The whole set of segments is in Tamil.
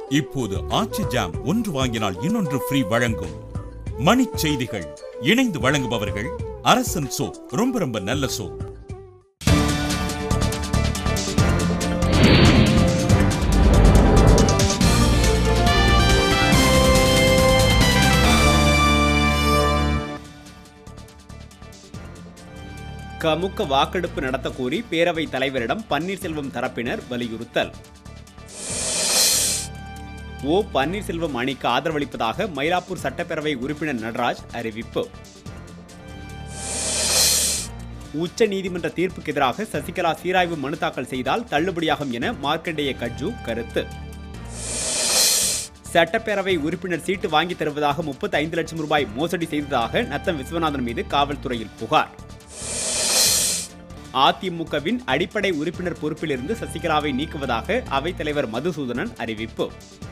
இப்போது ஆச்சி ஜாம் ஒன்று வாங்கினால் இன்னொன்று ஃப்ரீ வழங்கும் மணிச் செய்திகள் இணைந்து வழங்குபவர்கள் அரசன் சோப் ரொம்ப ரொம்ப நல்ல சோப் கமுக வாக்கெடுப்பு நடத்த கோரி பேரவைத் தலைவரிடம் பன்னீர்செல்வம் தரப்பினர் வலியுறுத்தல் ஓ பன்னீர்செல்வம் அணிக்கு ஆதரவளிப்பதாக மயிலாப்பூர் சட்டப்பேரவை உறுப்பினர் நடராஜ் அறிவிப்பு உச்ச நீதிமன்ற தீர்ப்புக்கு எதிராக சசிகலா சீராய்வு மனு தாக்கல் செய்தால் தள்ளுபடியாகும் என மார்க்கண்டேய கட்ஜு கருத்து சட்டப்பேரவை உறுப்பினர் சீட்டு வாங்கி தருவதாக முப்பத்தி ஐந்து லட்சம் ரூபாய் மோசடி செய்ததாக நத்தம் விஸ்வநாதன் மீது காவல்துறையில் புகார் அதிமுகவின் அடிப்படை உறுப்பினர் பொறுப்பிலிருந்து சசிகலாவை நீக்குவதாக அவைத்தலைவர் மதுசூதனன் அறிவிப்பு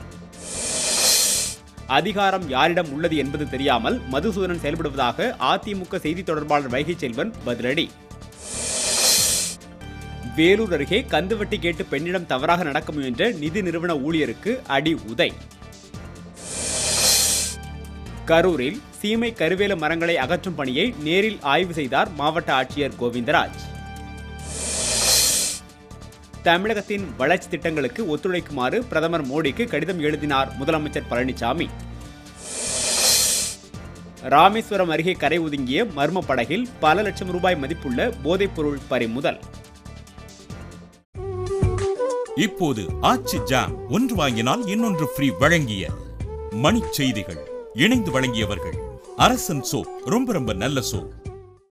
அதிகாரம் யாரிடம் உள்ளது என்பது தெரியாமல் மதுசூதனன் செயல்படுவதாக அதிமுக செய்தி தொடர்பாளர் வைகை செல்வன் பதிலடி வேலூர் அருகே கந்துவட்டி கேட்டு பெண்ணிடம் தவறாக நடக்க முயன்ற நிதி நிறுவன ஊழியருக்கு அடி உதை கரூரில் சீமை கருவேல மரங்களை அகற்றும் பணியை நேரில் ஆய்வு செய்தார் மாவட்ட ஆட்சியர் கோவிந்தராஜ் தமிழகத்தின் வளர்ச்சி திட்டங்களுக்கு ஒத்துழைக்குமாறு பிரதமர் மோடிக்கு கடிதம் எழுதினார் முதலமைச்சர் பழனிசாமி ராமேஸ்வரம் அருகே கரை ஒதுங்கிய மர்ம படகில் பல லட்சம் ரூபாய் மதிப்புள்ள போதைப்பொருள் பறிமுதல் இப்போது ஆச்சி ஜாம் ஒன்று வாங்கினால் இன்னொன்று ஃப்ரீ வழங்கிய மணிச் செய்திகள் இணைந்து வழங்கியவர்கள் அரசன் சோப் ரொம்ப ரொம்ப நல்ல சோப்